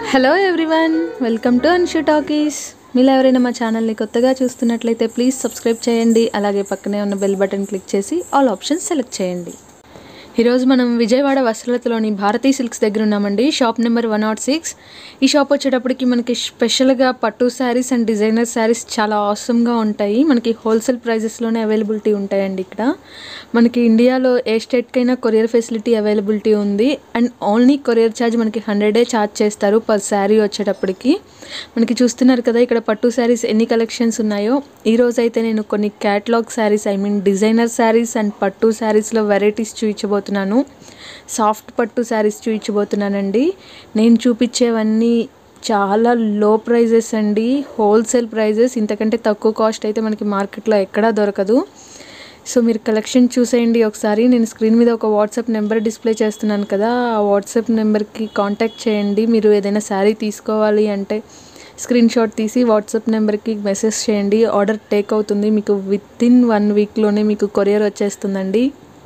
hello everyone welcome to Anshu talkies మీరు ఎవరైనా మా ఛానల్ని కొత్తగా చూస్తున్నట్లయితే ప్లీజ్ సబ్స్క్రైబ్ చేయండి అలాగే పక్కనే ఉన్న బెల్ బటన్ క్లిక్ చేసి ఆల్ ఆప్షన్స్ సెలెక్ట్ చేయండి ఈరోజు మనం విజయవాడ వస్త్రలతలోని భారతీ సిల్క్స్ దగ్గర ఉన్నామండి shop number one nought six ఈ షాప్ వచ్చేటప్పటికి మనకి స్పెషల్గా పట్టు శారీస్ అండ్ డిజైనర్ శారీస్ చాలా ఆసమ్గా ఉంటాయి మనకి హోల్సేల్ ప్రైజెస్లోనే అవైలబిలిటీ ఉంటాయండి ఇక్కడ మనకి ఇండియాలో ఏ స్టేట్కైనా కొరియర్ ఫెసిలిటీ అవైలబిలిటీ ఉంది అండ్ ఓన్లీ కొరియర్ ఛార్జ్ మనకి హండ్రెడే ఛార్జ్ చేస్తారు పర్ శారీ వచ్చేటప్పటికి మనకి చూస్తున్నారు కదా ఇక్కడ పట్టు శారీస్ ఎన్ని కలెక్షన్స్ ఉన్నాయో ఈ రోజు అయితే నేను కొన్ని catalogue saris I mean designer saris and పట్టు శారీస్లో వెరైటీస్ చూపించబోతున్నాను సాఫ్ట్ పట్టు శారీస్ చూపించబోతున్నానండి నేను చూపించేవన్నీ చాలా లో ప్రైజెస్ అండి హోల్సేల్ ప్రైజెస్ ఇంతకంటే తక్కువ కాస్ట్ అయితే మనకి మార్కెట్లో ఎక్కడా దొరకదు సో మీరు కలెక్షన్ చూసేయండి ఒకసారి నేను స్క్రీన్ మీద ఒక వాట్సాప్ నెంబర్ డిస్ప్లే చేస్తున్నాను కదా ఆ వాట్సాప్ నెంబర్కి కాంటాక్ట్ చేయండి మీరు ఏదైనా శారీ తీసుకోవాలి అంటే స్క్రీన్ షాట్ తీసి వాట్సాప్ నెంబర్కి మెసేజ్ చేయండి ఆర్డర్ టేక్ అవుతుంది మీకు విత్ ఇన్ వన్ వీక్లోనే మీకు కొరియర్ వచ్చేస్తుందండి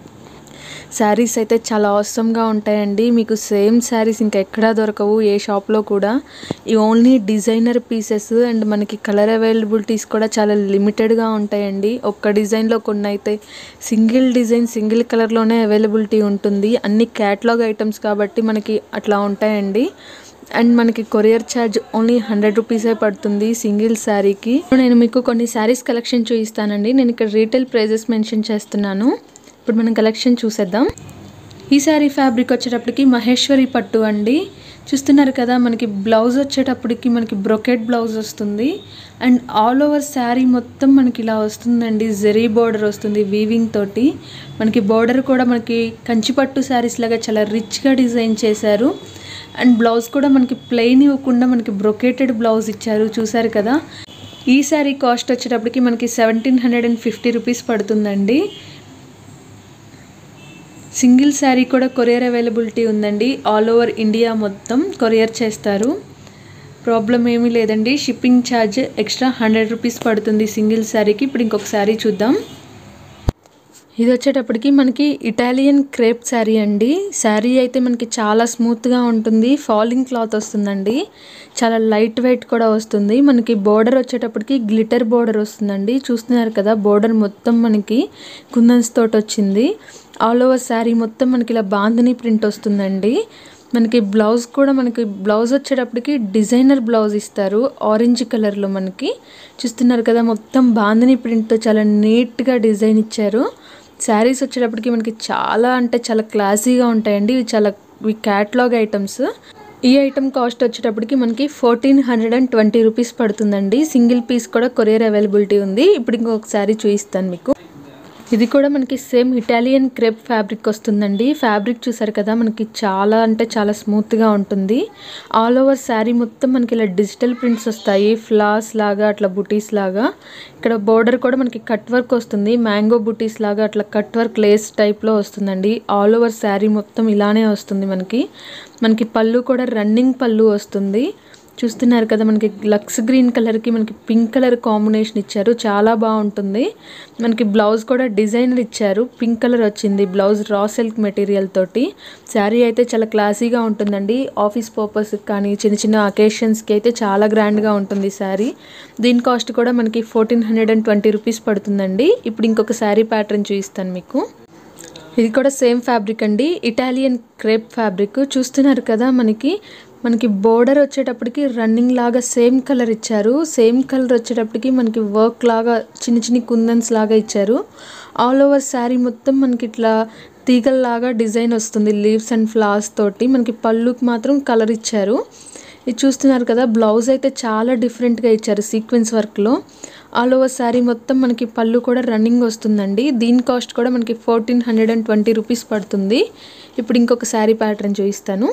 శారీస్ అయితే చాలా అవసరంగా ఉంటాయండి మీకు సేమ్ శారీస్ ఇంకా ఎక్కడా దొరకవు ఏ షాప్లో కూడా ఈ ఓన్లీ డిజైనర్ పీసెస్ అండ్ మనకి కలర్ అవైలబిలిటీస్ కూడా చాలా లిమిటెడ్గా ఉంటాయండి ఒక్క డిజైన్లో కొన్ని అయితే సింగిల్ డిజైన్ సింగిల్ కలర్లోనే అవైలబిలిటీ ఉంటుంది అన్ని క్యాటలాగ్ ఐటమ్స్ కాబట్టి మనకి అట్లా ఉంటాయండి అండ్ మనకి కొరియర్ ఛార్జ్ ఓన్లీ హండ్రెడ్ రూపీసే పడుతుంది సింగిల్ శారీకి నేను మీకు కొన్ని శారీస్ కలెక్షన్ చూపిస్తానండి నేను ఇక్కడ రీటైల్ ప్రైజెస్ మెన్షన్ చేస్తున్నాను ఇప్పుడు మనం కలెక్షన్ చూసేద్దాం ఈ శారీ ఫ్యాబ్రిక్ వచ్చేటప్పటికి మహేశ్వరి పట్టు అండి చూస్తున్నారు కదా మనకి బ్లౌజ్ వచ్చేటప్పటికి మనకి బ్రొకెట్ బ్లౌజ్ వస్తుంది అండ్ ఆల్ ఓవర్ శారీ మొత్తం మనకి ఇలా వస్తుందండి జెరీ బార్డర్ వస్తుంది వీవింగ్ తోటి మనకి బార్డర్ కూడా మనకి కంచిపట్టు శారీస్ లాగా చాలా రిచ్గా డిజైన్ చేశారు అండ్ బ్లౌజ్ కూడా మనకి ప్లెయిన్ ఇవ్వకుండా మనకి బ్రొకేటెడ్ బ్లౌజ్ ఇచ్చారు చూసారు కదా ఈ శారీ కాస్ట్ వచ్చేటప్పటికి మనకి seventeen hundred and fifty rupees పడుతుందండి సింగిల్ శారీ కూడా కొరియర్ అవైలబిలిటీ ఉందండి ఆల్ ఓవర్ ఇండియా మొత్తం కొరియర్ చేస్తారు ప్రాబ్లం ఏమీ లేదండి shipping charge extra hundred rupees పడుతుంది సింగిల్ శారీకి ఇప్పుడు ఇంకొక శారీ చూద్దాం ఇది వచ్చేటప్పటికి మనకి ఇటాలియన్ క్రేప్ శారీ అండి శారీ అయితే మనకి చాలా స్మూత్గా ఉంటుంది ఫాలింగ్ క్లాత్ వస్తుందండి చాలా లైట్ వెయిట్ కూడా వస్తుంది మనకి బోర్డర్ వచ్చేటప్పటికి గ్లిటర్ బోర్డర్ వస్తుందండి చూస్తున్నారు కదా బోర్డర్ మొత్తం మనకి కుందన్స్ తోటి వచ్చింది ఆల్ ఓవర్ శారీ మొత్తం మనకి ఇలా బాందని ప్రింట్ వస్తుందండి మనకి బ్లౌజ్ కూడా మనకి బ్లౌజ్ వచ్చేటప్పటికి డిజైనర్ బ్లౌజ్ ఇస్తారు ఆరెంజ్ కలర్లో మనకి చూస్తున్నారు కదా మొత్తం బాందని ప్రింట్తో చాలా నీట్గా డిజైన్ ఇచ్చారు శారీస్ వచ్చేటప్పటికి మనకి చాలా అంటే చాలా క్లాసీగా ఉంటాయండి ఇవి చాలా ఇవి క్యాట్లాగ్ ఐటమ్స్ ఈ ఐటమ్ కాస్ట్ వచ్చేటప్పటికి మనకి fourteen hundred and twenty rupees పడుతుందండి సింగిల్ పీస్ కూడా కొరియర్ అవైలబిలిటీ ఉంది ఇప్పుడు ఇంకొక శారీ చూపిస్తాను మీకు ఇది కూడా మనకి సేమ్ ఇటాలియన్ క్రేప్ ఫ్యాబ్రిక్ వస్తుందండి ఫ్యాబ్రిక్ చూసారు కదా మనకి చాలా అంటే చాలా స్మూత్గా ఉంటుంది ఆల్ ఓవర్ శారీ మొత్తం మనకి ఇలా డిజిటల్ ప్రింట్స్ వస్తాయి ఫ్లాస్ లాగా అట్లా బుటీస్ లాగా ఇక్కడ బోర్డర్ కూడా మనకి కట్ వర్క్ వస్తుంది మ్యాంగో బుటీస్ లాగా అట్లా కట్ వర్క్ లేస్ టైప్లో వస్తుందండి ఆల్ ఓవర్ శారీ మొత్తం ఇలానే వస్తుంది మనకి మనకి పళ్ళు కూడా రన్నింగ్ పళ్ళు వస్తుంది చూస్తున్నారు కదా మనకి లక్స్ గ్రీన్ కలర్కి మనకి పింక్ కలర్ కాంబినేషన్ ఇచ్చారు చాలా బాగుంటుంది మనకి బ్లౌజ్ కూడా డిజైనర్ ఇచ్చారు పింక్ కలర్ వచ్చింది బ్లౌజ్ రా సిల్క్ మెటీరియల్ తోటి శారీ అయితే చాలా క్లాసీగా ఉంటుందండి ఆఫీస్ పర్పస్కి కానీ చిన్న చిన్న అకేషన్స్కి అయితే చాలా గ్రాండ్గా ఉంటుంది శారీ దీని కాస్ట్ కూడా మనకి fourteen hundred and twenty rupees పడుతుందండి ఇప్పుడు ఇంకొక శారీ ప్యాటర్న్ చూపిస్తాను మీకు ఇది కూడా సేమ్ ఫ్యాబ్రిక్ అండి ఇటాలియన్ క్రేప్ ఫ్యాబ్రిక్ చూస్తున్నారు కదా మనకి మనకి బోర్డర్ వచ్చేటప్పటికి రన్నింగ్ లాగా సేమ్ కలర్ ఇచ్చారు సేమ్ కలర్ వచ్చేటప్పటికి మనకి వర్క్ లాగా చిన్న చిన్న కుందన్స్ లాగా ఇచ్చారు ఆల్ ఓవర్ శారీ మొత్తం మనకి ఇట్లా తీగల్లాగా డిజైన్ వస్తుంది లీవ్స్ అండ్ ఫ్లవర్స్ తోటి మనకి పళ్ళుకి మాత్రం కలర్ ఇచ్చారు ఇది చూస్తున్నారు కదా బ్లౌజ్ అయితే చాలా డిఫరెంట్గా ఇచ్చారు సీక్వెన్స్ వర్క్లో ఆల్ ఓవర్ శారీ మొత్తం మనకి పళ్ళు కూడా రన్నింగ్ వస్తుందండి దీని కాస్ట్ కూడా మనకి fourteen hundred and twenty rupees పడుతుంది ఇప్పుడు ఇంకొక శారీ ప్యాటర్న్ చూపిస్తాను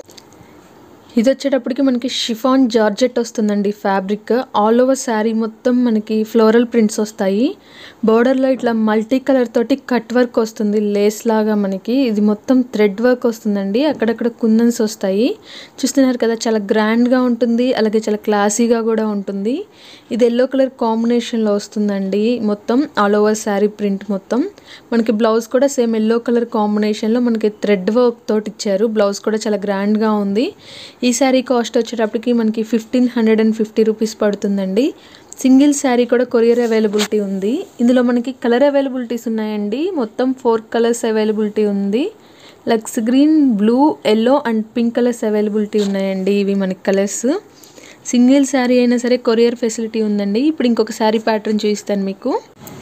ఇది వచ్చేటప్పటికి మనకి షిఫాన్ జార్జెట్ వస్తుందండి ఫ్యాబ్రిక్ ఆల్ ఓవర్ శారీ మొత్తం మనకి ఫ్లోరల్ ప్రింట్స్ వస్తాయి బోర్డర్లో ఇట్లా మల్టీ కలర్ తోటి కట్ వర్క్ వస్తుంది లేస్ లాగా మనకి ఇది మొత్తం థ్రెడ్ వర్క్ వస్తుందండి అక్కడక్కడ కుందన్స్ వస్తాయి చూస్తున్నారు కదా చాలా గ్రాండ్గా ఉంటుంది అలాగే చాలా క్లాసీగా కూడా ఉంటుంది ఇది ఎల్లో కలర్ కాంబినేషన్లో వస్తుందండి మొత్తం ఆల్ ఓవర్ శారీ ప్రింట్ మొత్తం మనకి బ్లౌజ్ కూడా సేమ్ ఎల్లో కలర్ కాంబినేషన్లో మనకి థ్రెడ్ వర్క్ తోటి ఇచ్చారు బ్లౌజ్ కూడా చాలా గ్రాండ్గా ఉంది ఈ శారీ కాస్ట్ వచ్చేటప్పటికి మనకి fifteen hundred and fifty rupees పడుతుందండి సింగిల్ శారీ కూడా కొరియర్ అవైలబిలిటీ ఉంది ఇందులో మనకి కలర్ అవైలబిలిటీస్ ఉన్నాయండి మొత్తం ఫోర్ కలర్స్ అవైలబిలిటీ ఉంది లక్స్ green blue yellow and pink colours availability ఉన్నాయండి ఇవి మనకి కలర్స్ సింగిల్ శారీ అయినా సరే కొరియర్ ఫెసిలిటీ ఉందండి ఇప్పుడు ఇంకొక శారీ ప్యాటర్న్ చూపిస్తాను మీకు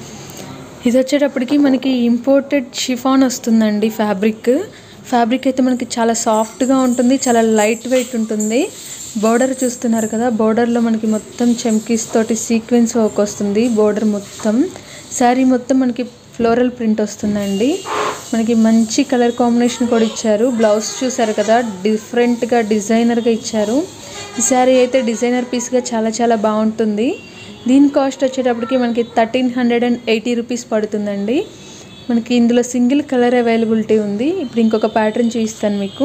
ఇది వచ్చేటప్పటికి మనకి ఇంపోర్టెడ్ షిఫాన్ వస్తుందండి ఫ్యాబ్రిక్ ఫ్యాబ్రిక్ అయితే మనకి చాలా సాఫ్ట్గా ఉంటుంది చాలా లైట్ వెయిట్ ఉంటుంది బోర్డర్ చూస్తున్నారు కదా బోర్డర్లో మనకి మొత్తం చెమ్కీస్ తోటి సీక్వెన్స్ వర్క్ వస్తుంది బోర్డర్ మొత్తం శారీ మొత్తం మనకి ఫ్లోరల్ ప్రింట్ వస్తుందండి మనకి మంచి కలర్ కాంబినేషన్ కూడా ఇచ్చారు బ్లౌజ్ చూసారు కదా డిఫరెంట్గా డిజైనర్గా ఇచ్చారు ఈ శారీ అయితే డిజైనర్ పీస్గా చాలా చాలా బాగుంటుంది దీని కాస్ట్ వచ్చేటప్పటికి మనకి thirteen hundred and eighty rupees పడుతుందండి మనకి ఇందులో సింగిల్ కలర్ అవైలబిలిటీ ఉంది ఇప్పుడు ఇంకొక ప్యాటర్న్ చూపిస్తాను మీకు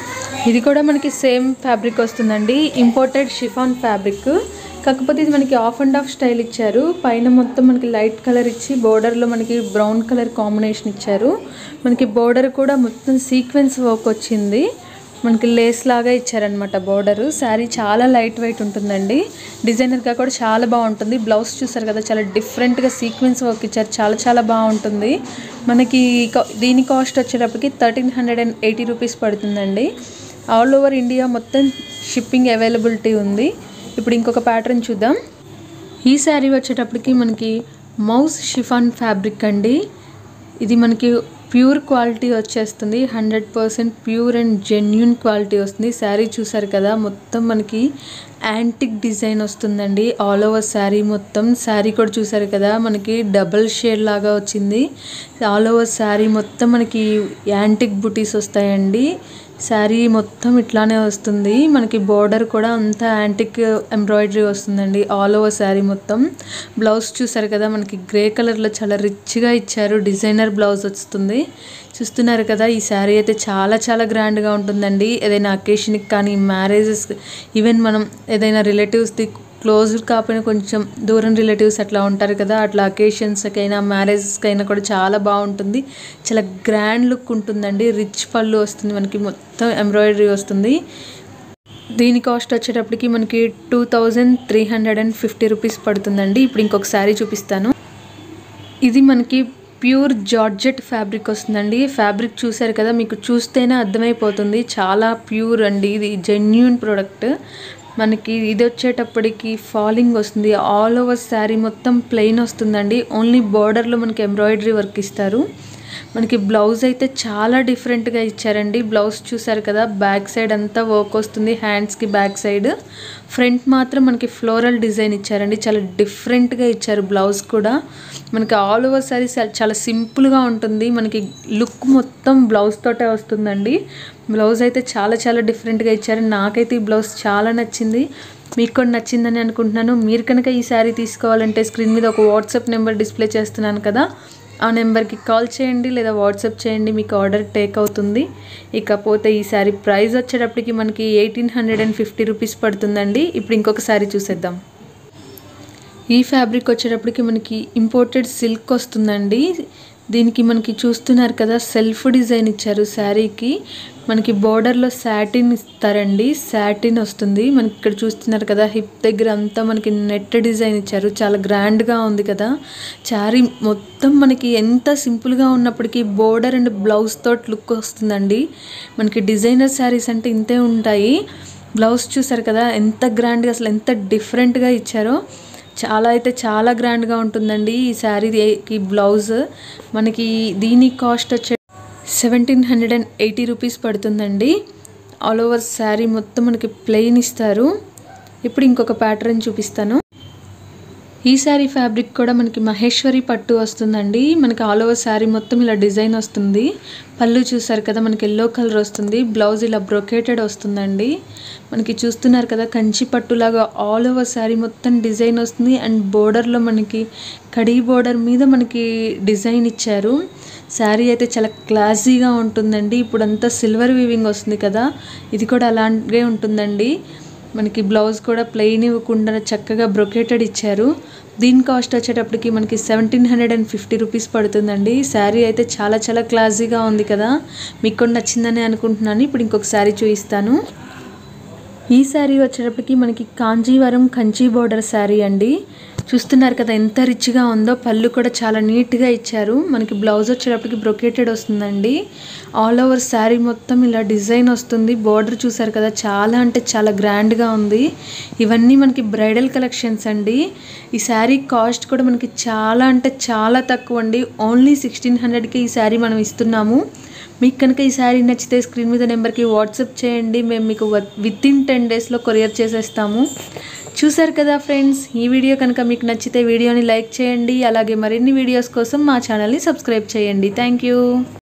ఇది కూడా మనకి సేమ్ ఫ్యాబ్రిక్ వస్తుందండి ఇంపోర్టెడ్ షిఫాన్ ఫ్యాబ్రిక్ కాకపోతే ఇది మనకి ఆఫ్ అండ్ ఆఫ్ స్టైల్ ఇచ్చారు పైన మొత్తం మనకి లైట్ కలర్ ఇచ్చి బోర్డర్లో మనకి బ్రౌన్ కలర్ కాంబినేషన్ ఇచ్చారు మనకి బోర్డర్ కూడా మొత్తం సీక్వెన్స్ వర్క్ వచ్చింది మనకి లేస్ లాగా ఇచ్చారనమాట బోర్డర్ శారీ చాలా లైట్ వెయిట్ ఉంటుందండి డిజైనర్గా కూడా చాలా బాగుంటుంది బ్లౌజ్ చూసారు కదా చాలా డిఫరెంట్గా సీక్వెన్స్ వర్క్ ఇచ్చారు చాలా చాలా బాగుంటుంది మనకి కా- దీని కాస్ట్ వచ్చేటప్పటికి thirteen hundred and eighty rupees పడుతుందండి ఆల్ ఓవర్ ఇండియా మొత్తం షిప్పింగ్ అవైలబిలిటీ ఉంది ఇప్పుడు ఇంకొక ప్యాటర్న్ చూద్దాం ఈ శారీ వచ్చేటప్పటికి మనకి మౌస్ షిఫాన్ ఫ్యాబ్రిక్ అండి ఇది మనకి ప్యూర్ క్వాలిటీ వచ్చేస్తుంది hundred percent pure and genuine quality వస్తుంది శారీ చూసారు కదా మొత్తం మనకి యాంటిక్ డిజైన్ వస్తుందండి ఆల్ ఓవర్ శారీ మొత్తం శారీ కూడా చూసారు కదా మనకి డబల్ షేడ్ లాగా వచ్చింది ఆల్ ఓవర్ శారీ మొత్తం మనకి యాంటిక్ బుటీస్ వస్తాయండి శారీ మొత్తం ఇట్లానే వస్తుంది మనకి బోర్డర్ కూడా అంతా యాంటిక్ ఎంబ్రాయిడరీ వస్తుందండి ఆల్ ఓవర్ శారీ మొత్తం బ్లౌజ్ చూసారు కదా మనకి గ్రే కలర్లో చాలా రిచ్గా ఇచ్చారు డిజైనర్ బ్లౌజ్ వస్తుంది చూస్తున్నారు కదా ఈ శారీ అయితే చాలా చాలా గ్రాండ్గా ఉంటుందండి ఏదైనా అకేషన్కి కానీ మ్యారేజెస్ ఈవెన్ మనం ఏదైనా రిలేటివ్స్ది క్లోజ్ కాకపోయినా కొంచెం దూరం రిలేటివ్స్ అట్లా ఉంటారు కదా అట్లా అకేషన్స్కైనా మ్యారేజెస్కైనా కూడా చాలా బాగుంటుంది చాలా గ్రాండ్ లుక్ ఉంటుందండి రిచ్ పళ్ళు వస్తుంది మనకి మొత్తం ఎంబ్రాయిడరీ వస్తుంది దీని కాస్ట్ వచ్చేటప్పటికి మనకి two thousand three hundred and fifty rupees పడుతుందండి ఇప్పుడు ఇంకొక శారీ చూపిస్తాను ఇది మనకి ప్యూర్ జార్జెట్ ఫ్యాబ్రిక్ వస్తుందండి ఫ్యాబ్రిక్ చూసారు కదా మీకు చూస్తేనే అర్థమైపోతుంది చాలా ప్యూర్ అండి ఇది జెన్యున్ ప్రోడక్ట్ మనకి ఇది వచ్చేటప్పటికి ఫాలింగ్ వస్తుంది ఆల్ ఓవర్ శారీ మొత్తం ప్లెయిన్ వస్తుందండి ఓన్లీ బార్డర్లో మనకి ఎంబ్రాయిడరీ వర్క్ ఇస్తారు మనకి బ్లౌజ్ అయితే చాలా డిఫరెంట్గా ఇచ్చారండి బ్లౌజ్ చూసారు కదా బ్యాక్ సైడ్ అంతా వర్క్ వస్తుంది హ్యాండ్స్కి బ్యాక్ సైడ్ ఫ్రంట్ మాత్రం మనకి ఫ్లోరల్ డిజైన్ ఇచ్చారండి చాలా డిఫరెంట్గా ఇచ్చారు బ్లౌజ్ కూడా మనకి ఆల్ ఓవర్ సారీ చాలా సింపుల్గా ఉంటుంది మనకి లుక్ మొత్తం బ్లౌజ్ తోటే వస్తుందండి బ్లౌజ్ అయితే చాలా చాలా డిఫరెంట్గా ఇచ్చారు నాకైతే ఈ బ్లౌజ్ చాలా నచ్చింది మీకు కూడా నచ్చిందని అనుకుంటున్నాను మీరు కనుక ఈ శారీ తీసుకోవాలంటే స్క్రీన్ మీద ఒక వాట్సాప్ నెంబర్ డిస్ప్లే చేస్తున్నాను కదా ఆ నెంబర్కి కాల్ చేయండి లేదా వాట్సాప్ చేయండి మీకు ఆర్డర్ టేక్ అవుతుంది ఇకపోతే ఈ శారీ ప్రైస్ వచ్చేటప్పటికి మనకి eighteen hundred and fifty rupees పడుతుందండి ఇప్పుడు ఇంకొక శారీ చూసేద్దాం ఈ ఫ్యాబ్రిక్ వచ్చేటప్పటికి మనకి ఇంపోర్టెడ్ సిల్క్ వస్తుందండి దీనికి మనకి చూస్తున్నారు కదా సెల్ఫ్ డిజైన్ ఇచ్చారు శారీకి మనకి బోర్డర్లో శాటిన్ ఇస్తారండి శాటిన్ వస్తుంది మనకి ఇక్కడ చూస్తున్నారు కదా హిప్ దగ్గర అంతా మనకి నెట్ డిజైన్ ఇచ్చారు చాలా గ్రాండ్గా ఉంది కదా శారీ మొత్తం మనకి ఎంత సింపుల్గా ఉన్నప్పటికీ బోర్డర్ అండ్ బ్లౌజ్ తోటి లుక్ వస్తుందండి మనకి డిజైనర్ శారీస్ అంటే ఇంతే ఉంటాయి బ్లౌజ్ చూసారు కదా ఎంత గ్రాండ్గా అసలు ఎంత డిఫరెంట్గా ఇచ్చారో చాలా అయితే చాలా గ్రాండ్గా ఉంటుందండి ఈ శారీకి బ్లౌజ్ మనకి దీని కాస్ట్ వచ్చే seventeen hundred and eighty rupees పడుతుందండి ఆల్ ఓవర్ శారీ మొత్తం మనకి ప్లెయిన్ ఇస్తారు ఇప్పుడు ఇంకొక ప్యాటర్న్ చూపిస్తాను ఈ శారీ ఫ్యాబ్రిక్ కూడా మనకి మహేశ్వరి పట్టు వస్తుందండి మనకి ఆల్ ఓవర్ శారీ మొత్తం ఇలా డిజైన్ వస్తుంది పళ్ళు చూసారు కదా మనకి ఎల్లో కలర్ వస్తుంది బ్లౌజ్ ఇలా బ్రొకేటెడ్ వస్తుందండి మనకి చూస్తున్నారు కదా కంచి పట్టులాగా ఆల్ ఓవర్ శారీ మొత్తం డిజైన్ వస్తుంది అండ్ బోర్డర్లో మనకి కడీ బోర్డర్ మీద మనకి డిజైన్ ఇచ్చారు శారీ అయితే చాలా క్లాసీగా ఉంటుందండి ఇప్పుడు అంతా సిల్వర్ వీవింగ్ వస్తుంది కదా ఇది కూడా అలాగే ఉంటుందండి మనకి బ్లౌజ్ కూడా ప్లెయిన్ ఇవ్వకుండా చక్కగా బ్రొకేటెడ్ ఇచ్చారు దీని కాస్ట్ వచ్చేటప్పటికి మనకి seventeen hundred and fifty rupees పడుతుందండి శారీ అయితే చాలా చాలా క్లాసీగా ఉంది కదా మీకు కూడా నచ్చిందని అనుకుంటున్నాను ఇప్పుడు ఇంకొక శారీ చూపిస్తాను ఈ శారీ వచ్చేటప్పటికి మనకి కాంజీవరం కంచి బోర్డర్ శారీ అండి చూస్తున్నారు కదా ఎంత రిచ్గా ఉందో పళ్ళు కూడా చాలా నీట్గా ఇచ్చారు మనకి బ్లౌజ్ వచ్చేటప్పటికి బ్రొకేటెడ్ వస్తుందండి ఆల్ ఓవర్ శారీ మొత్తం ఇలా డిజైన్ వస్తుంది బోర్డర్ చూసారు కదా చాలా అంటే చాలా గ్రాండ్గా ఉంది ఇవన్నీ మనకి బ్రైడల్ కలెక్షన్స్ అండి ఈ శారీ కాస్ట్ కూడా మనకి చాలా అంటే చాలా తక్కువ అండి ఓన్లీ సిక్స్టీన్ హండ్రెడ్కి ఈ శారీ మనం ఇస్తున్నాము మీకు కనుక ఈ శారీ నచ్చితే స్క్రీన్ మీద నెంబర్కి వాట్సాప్ చేయండి మేము మీకు విత్ ఇన్ టెన్ డేస్లో కొరియర్ చేసేస్తాము చూసారు కదా ఫ్రెండ్స్ ఈ వీడియో కనుక మీకు నచ్చితే వీడియోని లైక్ చేయండి అలాగే మరిన్ని వీడియోస్ కోసం మా ఛానల్ని సబ్స్క్రైబ్ చేయండి థ్యాంక్ యూ